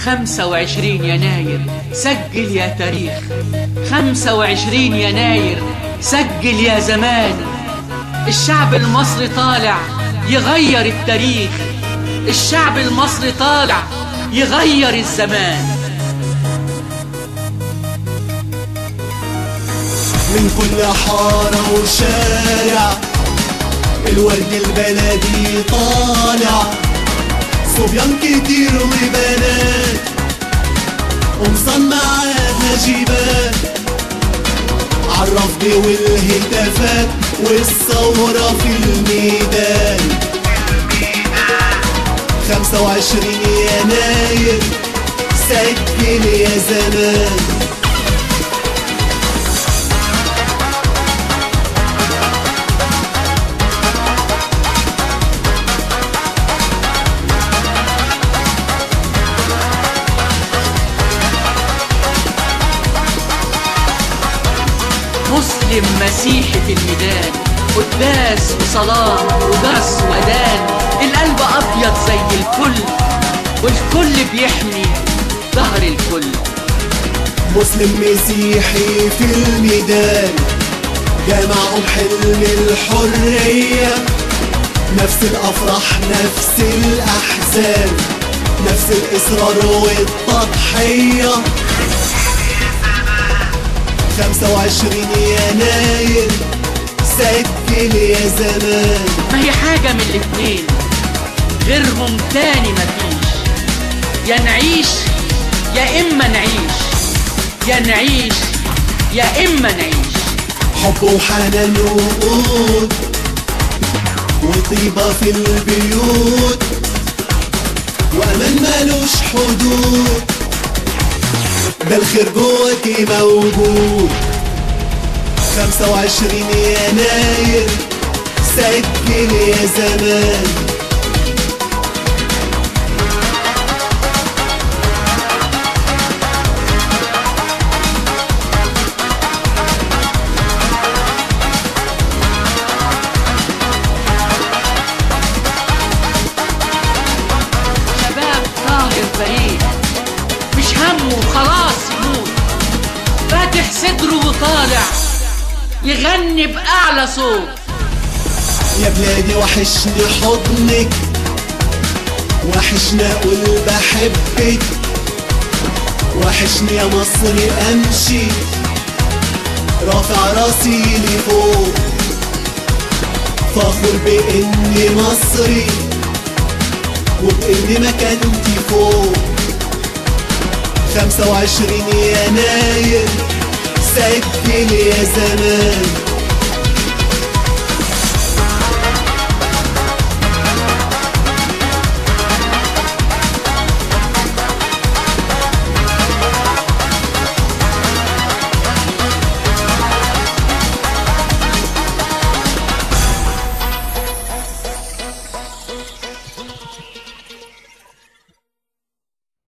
25 يناير سجل يا تاريخ 25 يناير سجل يا زمان الشعب المصري طالع يغير التاريخ الشعب المصري طالع يغير الزمان من كل حارة وشارع الورد البلدي طالع صبيان كتير وبنات ومصنعاها جبال عالرفض والهتافات والثورة في الميدان خمسة وعشرين يناير سجل يا زمان مسلم مسيحي في الميدان قداس وصلاة وجرس وأذان القلب أبيض زي الفل والكل بيحمي ظهر الكل مسلم مسيحي في الميدان جمعوا حلم الحرية نفس الأفراح نفس الأحزان نفس الإصرار والتضحية خمسة وعشرين يناير سجل يا زمان ما هي حاجة من الاتنين غيرهم تاني مفيش يا نعيش يا إما نعيش يا نعيش يا إما نعيش حب وحنان وقود وطيبة في البيوت وأمان مالوش حدود ده الخير جواكي موجود خمسة وعشرين يناير سجل يا زمان شباب طاهر فريد مش همه خلاص يموت فاتح صدره وطالع يغني بأعلى صوت يا بلادي وحشني حضنك وحشني اقول بحبك وحشني يا مصري امشي رافع راسي لفوق فخور باني مصري وبان مكانتي فوق خمسة وعشرين يناير سجل يا زمان